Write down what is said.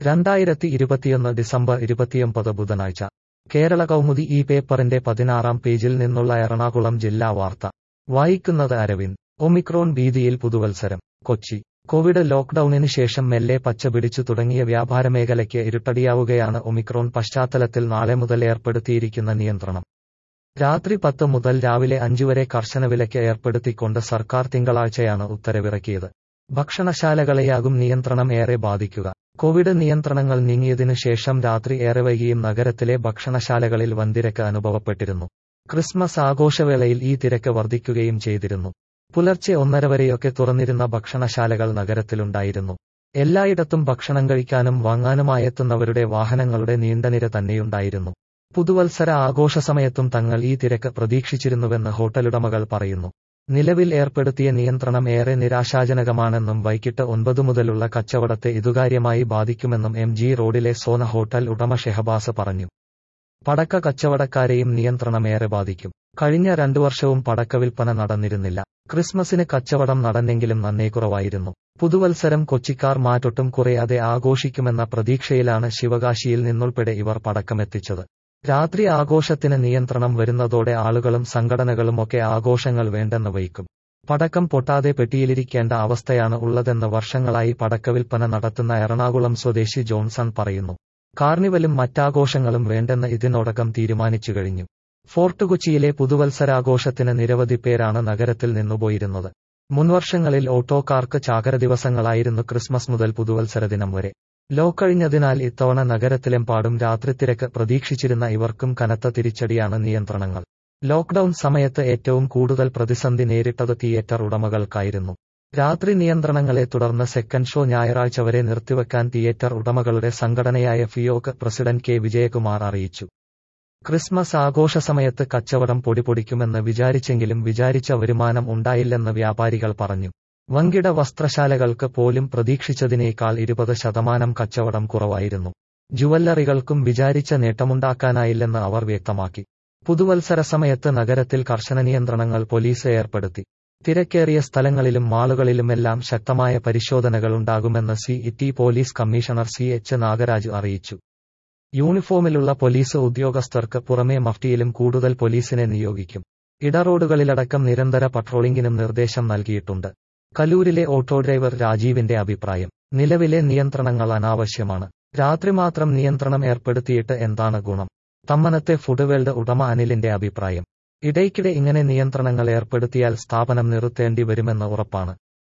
രണ്ടായിരത്തി ഇരുപത്തിയൊന്ന് ഡിസംബർ ഇരുപത്തിയൊമ്പത് ബുധനാഴ്ച കേരള കൗമുദി ഈ പേപ്പറിന്റെ പതിനാറാം പേജിൽ നിന്നുള്ള എറണാകുളം ജില്ലാ വാർത്ത വായിക്കുന്നത് അരവിന്ദ് ഒമിക്രോൺ ഭീതിയിൽ പുതുവത്സരം കൊച്ചി കോവിഡ് ലോക്ഡൌണിന് ശേഷം മെല്ലെ പച്ചപിടിച്ചു തുടങ്ങിയ വ്യാപാരമേഖലയ്ക്ക് ഇരുട്ടടിയാവുകയാണ് ഒമിക്രോൺ പശ്ചാത്തലത്തിൽ നാളെ മുതൽ ഏർപ്പെടുത്തിയിരിക്കുന്ന നിയന്ത്രണം രാത്രി പത്ത് മുതൽ രാവിലെ അഞ്ചു വരെ കർശന വിലക്ക് ഏർപ്പെടുത്തിക്കൊണ്ട് സർക്കാർ തിങ്കളാഴ്ചയാണ് ഉത്തരവിറക്കിയത് ഭക്ഷണശാലകളെയാകും നിയന്ത്രണം ഏറെ ബാധിക്കുക കോവിഡ് നിയന്ത്രണങ്ങൾ നീങ്ങിയതിനു ശേഷം രാത്രി ഏറെ വൈകിയും നഗരത്തിലെ ഭക്ഷണശാലകളിൽ വൻതിരക്ക് അനുഭവപ്പെട്ടിരുന്നു ക്രിസ്മസ് ആഘോഷവേളയിൽ ഈ തിരക്ക് വർദ്ധിക്കുകയും ചെയ്തിരുന്നു പുലർച്ചെ ഒന്നര വരെയൊക്കെ തുറന്നിരുന്ന ഭക്ഷണശാലകൾ നഗരത്തിലുണ്ടായിരുന്നു എല്ലായിടത്തും ഭക്ഷണം കഴിക്കാനും വാങ്ങാനുമായെത്തുന്നവരുടെ വാഹനങ്ങളുടെ നീണ്ടനിര തന്നെയുണ്ടായിരുന്നു പുതുവത്സര ആഘോഷ സമയത്തും തങ്ങൾ ഈ തിരക്ക് പ്രതീക്ഷിച്ചിരുന്നുവെന്ന് ഹോട്ടലുടമകൾ പറയുന്നു നിലവിൽ ഏർപ്പെടുത്തിയ നിയന്ത്രണം ഏറെ നിരാശാജനകമാണെന്നും വൈകിട്ട് ഒൻപത് മുതലുള്ള കച്ചവടത്തെ ഇതുകാര്യമായി ബാധിക്കുമെന്നും എം ജി റോഡിലെ സോന ഹോട്ടൽ ഉടമ ഷെഹബാസ് പറഞ്ഞു പടക്ക കച്ചവടക്കാരെയും നിയന്ത്രണം ഏറെ ബാധിക്കും കഴിഞ്ഞ രണ്ടു വർഷവും പടക്ക വിൽപ്പന നടന്നിരുന്നില്ല ക്രിസ്മസിന് കച്ചവടം നടന്നെങ്കിലും നന്നേ കുറവായിരുന്നു പുതുവത്സരം കൊച്ചിക്കാർ മാറ്റൊട്ടും കുറയാതെ ആഘോഷിക്കുമെന്ന പ്രതീക്ഷയിലാണ് ശിവകാശിയിൽ നിന്നുൾപ്പെടെ ഇവർ പടക്കമെത്തിച്ചത് രാത്രി ആഘോഷത്തിന് നിയന്ത്രണം വരുന്നതോടെ ആളുകളും സംഘടനകളുമൊക്കെ ആഘോഷങ്ങൾ വേണ്ടെന്ന് വയ്ക്കും പടക്കം പൊട്ടാതെ പെട്ടിയിലിരിക്കേണ്ട അവസ്ഥയാണ് ഉള്ളതെന്ന് വർഷങ്ങളായി പടക്കവിൽപ്പന നടത്തുന്ന എറണാകുളം സ്വദേശി ജോൺസൺ പറയുന്നു കാർണിവലും മറ്റാഘോഷങ്ങളും വേണ്ടെന്ന് ഇതിനോടകം തീരുമാനിച്ചു കഴിഞ്ഞു ഫോർട്ട് കൊച്ചിയിലെ പുതുവത്സരാഘോഷത്തിന് നിരവധി പേരാണ് നഗരത്തിൽ നിന്നുപോയിരുന്നത് മുൻവർഷങ്ങളിൽ ഓട്ടോക്കാർക്ക് ചാകര ദിവസങ്ങളായിരുന്നു ക്രിസ്മസ് മുതൽ പുതുവത്സര ദിനം വരെ ലോ കഴിഞ്ഞതിനാൽ ഇത്തവണ നഗരത്തിലെമ്പാടും രാത്രിത്തിരക്ക് പ്രതീക്ഷിച്ചിരുന്ന ഇവർക്കും കനത്ത തിരിച്ചടിയാണ് നിയന്ത്രണങ്ങൾ ലോക്ഡൌൺ സമയത്ത് ഏറ്റവും കൂടുതൽ പ്രതിസന്ധി നേരിട്ടത് തിയേറ്റർ ഉടമകൾക്കായിരുന്നു രാത്രി നിയന്ത്രണങ്ങളെ തുടർന്ന് സെക്കൻഡ് ഷോ ഞായറാഴ്ച വരെ നിർത്തിവെക്കാൻ തിയേറ്റർ ഉടമകളുടെ സംഘടനയായ ഫിയോക്ക് പ്രസിഡന്റ് കെ വിജയകുമാർ അറിയിച്ചു ക്രിസ്മസ് ആഘോഷ സമയത്ത് കച്ചവടം പൊടിപൊടിക്കുമെന്ന് വിചാരിച്ചെങ്കിലും വിചാരിച്ച വരുമാനം ഉണ്ടായില്ലെന്ന് വ്യാപാരികൾ പറഞ്ഞു വൻകിട വസ്ത്രശാലകൾക്ക് പോലും പ്രതീക്ഷിച്ചതിനേക്കാൾ ഇരുപത് ശതമാനം കച്ചവടം കുറവായിരുന്നു ജുവല്ലറികൾക്കും വിചാരിച്ച നേട്ടമുണ്ടാക്കാനായില്ലെന്ന് അവർ വ്യക്തമാക്കി പുതുവത്സര സമയത്ത് നഗരത്തിൽ കർശന നിയന്ത്രണങ്ങൾ പോലീസ് ഏർപ്പെടുത്തി തിരക്കേറിയ സ്ഥലങ്ങളിലും മാളുകളിലുമെല്ലാം ശക്തമായ പരിശോധനകൾ ഉണ്ടാകുമെന്ന് C E police commissioner C H Nagaraj അറിയിച്ചു യൂണിഫോമിലുള്ള പോലീസ് ഉദ്യോഗസ്ഥർക്ക് പുറമെ മഫ്റ്റിയിലും കൂടുതൽ പോലീസിനെ നിയോഗിക്കും ഇടറോഡുകളിലടക്കം നിരന്തര പട്രോളിംഗിനും നിർദ്ദേശം നൽകിയിട്ടുണ്ട് കലൂരിലെ ഓട്ടോ ഡ്രൈവർ രാജീവിന്റെ അഭിപ്രായം നിലവിലെ നിയന്ത്രണങ്ങൾ അനാവശ്യമാണ് രാത്രി മാത്രം നിയന്ത്രണം ഏർപ്പെടുത്തിയിട്ട് എന്താണ് ഗുണം തമ്മനത്തെ ഫുഡ് വേൾഡ് ഉടമ അനിലിന്റെ അഭിപ്രായം ഇടയ്ക്കിടെ ഇങ്ങനെ നിയന്ത്രണങ്ങൾ ഏർപ്പെടുത്തിയാൽ സ്ഥാപനം നിർത്തേണ്ടി വരുമെന്ന് ഉറപ്പാണ്